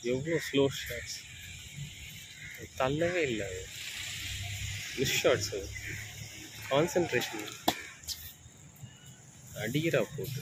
எவ்வளோ slow shots தள்ளவே இல்லை அது மிஸ் ஷாட்ஸ் அது கான்சன்ட்ரேஷன் அடிக்கிறா போட்டு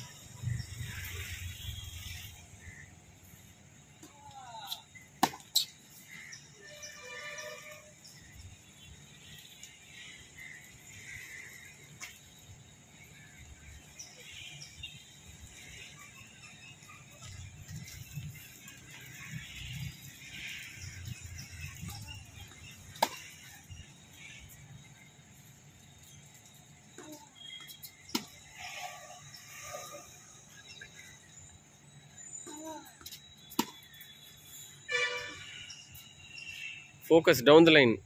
ஃபோக்கஸ் டவுன் த லைன்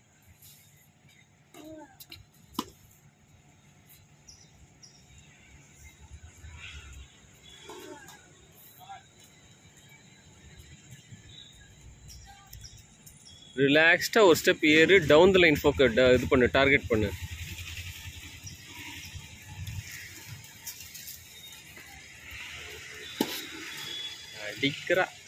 ரிலாக்ஸ்டாக ஒரு ஸ்டெப் ஏறு டவுன் த லைன் ஃபோக்கஸ் இது பண்ணு டார்கெட் பண்ணு அடிக்கிறா